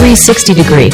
360 degree.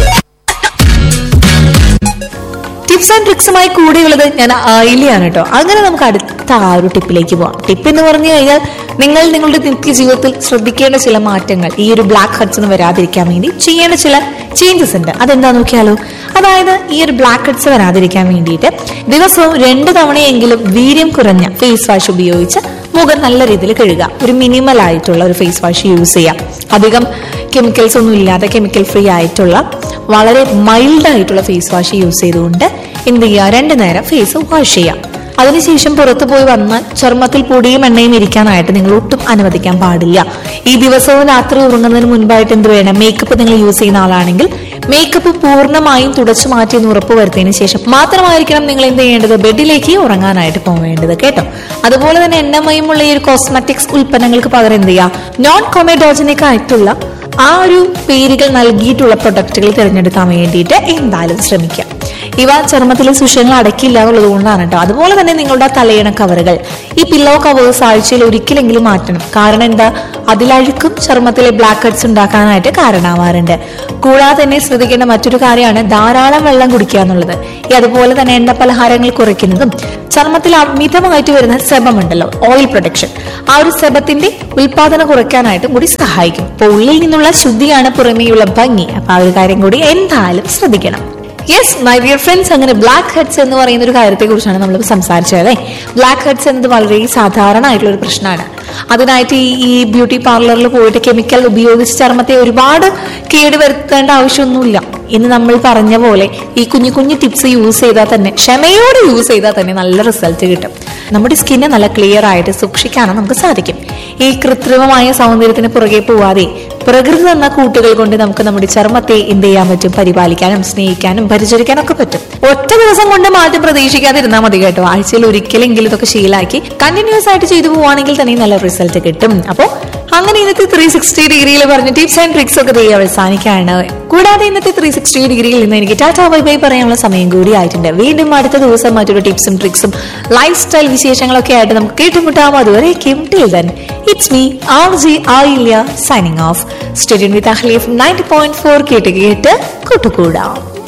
Tips and ട്രിക്സുമായി കൂടെയുള്ളത് ഞാൻ ആയില്യാണ് കേട്ടോ അങ്ങനെ നമുക്ക് അടുത്ത ആ ഒരു ടിപ്പിലേക്ക് പോവാം ടിപ്പ് എന്ന് പറഞ്ഞു കഴിഞ്ഞാൽ നിങ്ങൾ നിങ്ങളുടെ നിത്യ ജീവിതത്തിൽ ശ്രദ്ധിക്കേണ്ട ചില മാറ്റങ്ങൾ ഈ ഒരു ബ്ലാക്ക് ഹെഡ്സ് വരാതിരിക്കാൻ വേണ്ടി ചെയ്യേണ്ട ചില ചേഞ്ചസ് ഉണ്ട് അതെന്താ നോക്കിയാലോ അതായത് ഈ ഒരു ബ്ലാക്ക് ഹെഡ്സ് വരാതിരിക്കാൻ വേണ്ടിയിട്ട് ദിവസവും രണ്ട് തവണയെങ്കിലും വീര്യം കുറഞ്ഞ ഫേസ് വാഷ് ഉപയോഗിച്ച് മുഖം നല്ല രീതിയിൽ കഴുകുക ഒരു മിനിമൽ ആയിട്ടുള്ള ഒരു ഫേസ് വാഷ് യൂസ് ചെയ്യാം അധികം കെമിക്കൽസ് ഒന്നും ഇല്ലാതെ കെമിക്കൽ ഫ്രീ ആയിട്ടുള്ള വളരെ മൈൽഡ് ആയിട്ടുള്ള ഫേസ് വാഷ് യൂസ് ചെയ്തുകൊണ്ട് എന്ത് ചെയ്യുക രണ്ടു നേരം ഫേസ് വാഷ് ചെയ്യാം അതിനുശേഷം പുറത്തു പോയി വന്നാൽ ചർമ്മത്തിൽ പൊടിയും എണ്ണയും ഇരിക്കാനായിട്ട് നിങ്ങൾ ഒട്ടും അനുവദിക്കാൻ പാടില്ല ഈ ദിവസവും രാത്രി ഉറങ്ങുന്നതിന് മുൻപായിട്ട് എന്ത് വേണം മേക്കപ്പ് നിങ്ങൾ യൂസ് ചെയ്യുന്ന ആളാണെങ്കിൽ മേക്കപ്പ് പൂർണ്ണമായും തുടച്ചു മാറ്റി എന്ന് ഉറപ്പ് വരുത്തിയതിനു ശേഷം മാത്രമായിരിക്കണം നിങ്ങൾ എന്ത് ചെയ്യേണ്ടത് ബെഡിലേക്ക് ഉറങ്ങാനായിട്ട് പോവേണ്ടത് കേട്ടോ അതുപോലെ തന്നെ എണ്ണമയമുള്ള ഈ ഒരു കോസ്മെറ്റിക്സ് ഉൽപ്പന്നങ്ങൾക്ക് പകരം എന്ത് ചെയ്യുക നോൺ കൊമേഡോജനിക് ആയിട്ടുള്ള ആ ഒരു പേരുകൾ നൽകിയിട്ടുള്ള പ്രൊഡക്റ്റുകൾ തിരഞ്ഞെടുക്കാൻ വേണ്ടിയിട്ട് എന്തായാലും ശ്രമിക്കാം ഇവ ചർമ്മത്തിലെ സുഷങ്ങൾ അടക്കില്ല എന്നുള്ളത് കൊണ്ടാണ് കേട്ടോ അതുപോലെ തന്നെ നിങ്ങളുടെ തലയിണ കവറുകൾ ഈ പില്ലോ കവേഴ്സ് ആഴ്ചയിൽ ഒരിക്കലെങ്കിലും മാറ്റണം കാരണം എന്താ അതിലഴുക്കും ചർമ്മത്തിലെ ബ്ലാക്ക് ഹെഡ്സ് ഉണ്ടാക്കാനായിട്ട് കാരണമാവാറുണ്ട് കൂടാതെ തന്നെ ശ്രദ്ധിക്കേണ്ട മറ്റൊരു കാര്യമാണ് ധാരാളം വെള്ളം കുടിക്കുക എന്നുള്ളത് ഈ അതുപോലെ തന്നെ എണ്ണ പലഹാരങ്ങൾ കുറയ്ക്കുന്നതും ചർമ്മത്തിൽ അമിതമായിട്ട് വരുന്ന സെബം ഉണ്ടല്ലോ ഓയിൽ പ്രൊഡക്ഷൻ ആ ഒരു സെബത്തിന്റെ ഉൽപാദനം കുറയ്ക്കാനായിട്ടും കൂടി സഹായിക്കും അപ്പൊ ഉള്ളിൽ നിന്നുള്ള ശുദ്ധിയാണ് പുറമേയുള്ള ഭംഗി അപ്പൊ ആ ഒരു കാര്യം കൂടി എന്തായാലും ശ്രദ്ധിക്കണം യെസ് മൈ ഡിയർ ഫ്രണ്ട്സ് അങ്ങനെ ബ്ലാക്ക് ഹെഡ്സ് എന്ന് പറയുന്ന ഒരു കാര്യത്തെ കുറിച്ചാണ് നമ്മൾ സംസാരിച്ചത് അല്ലേ ബ്ലാക്ക് ഹെഡ്സ് എന്നത് വളരെ സാധാരണ ആയിട്ടുള്ള ഒരു പ്രശ്നമാണ് അതിനായിട്ട് ഈ ഈ ബ്യൂട്ടി പാർലറിൽ പോയിട്ട് കെമിക്കൽ ഉപയോഗിച്ച് ചർമ്മത്തെ ഒരുപാട് കേടുവരുത്തേണ്ട ആവശ്യമൊന്നുമില്ല ഇന്ന് നമ്മൾ പറഞ്ഞ പോലെ ഈ കുഞ്ഞു കുഞ്ഞു ടിപ്സ് യൂസ് ചെയ്താൽ തന്നെ ക്ഷമയോടെ യൂസ് ചെയ്താൽ തന്നെ നല്ല റിസൾട്ട് കിട്ടും നമ്മുടെ സ്കിന്നെ നല്ല ക്ലിയർ ആയിട്ട് സൂക്ഷിക്കാനും നമുക്ക് സാധിക്കും ഈ കൃത്രിമമായ സൗന്ദര്യത്തിന് പുറകെ പോവാതെ പ്രകൃതി തന്ന കൂട്ടുകൾ കൊണ്ട് നമുക്ക് നമ്മുടെ ചർമ്മത്തെ എന്ത് ചെയ്യാൻ പറ്റും പരിപാലിക്കാനും സ്നേഹിക്കാനും പരിചരിക്കാനും ഒക്കെ പറ്റും ഒറ്റ ദിവസം കൊണ്ട് മാറ്റം പ്രതീക്ഷിക്കാതിരുന്നാൽ മതി കേട്ടോ ആഴ്ചയിൽ ഒരിക്കലെങ്കിലും ഇതൊക്കെ ശീലാക്കി കണ്ടിന്യൂസ് ആയിട്ട് ചെയ്തു പോവാണെങ്കിൽ തന്നെ നല്ല റിസൾട്ട് കിട്ടും അപ്പോ അങ്ങനെ ഇന്നത്തെ ത്രീ സിക്സ്റ്റി ഡിഗ്രിയിൽ പറഞ്ഞ ടിപ്സ് ആൻഡ് ട്രിക്സ് ഒക്കെ ദേ അവസാനിക്കാണ് കൂടാതെ ഇന്നത്തെ ത്രീ സിക്സ്റ്റി ഡിഗ്രിയിൽ നിന്ന് എനിക്ക് ടാറ്റാ ബൈ ബൈ പറയാനുള്ള സമയം കൂടി ആയിട്ടുണ്ട് വീണ്ടും അടുത്ത ദിവസം മറ്റൊരു ടിപ്സും ട്രിക്സും ലൈഫ് സ്റ്റൈൽ വിശേഷങ്ങളൊക്കെ ആയിട്ട് നമുക്ക് കേട്ടുമുട്ടാം അതുവരേക്കും till then it's me R J Aayilya signing off stadium with അഹ്ലിഫ് നയൻറ്റി പോയിന്റ് ഫോർ കേട്ട് കേട്ട് കൂട്ടുകൂടാം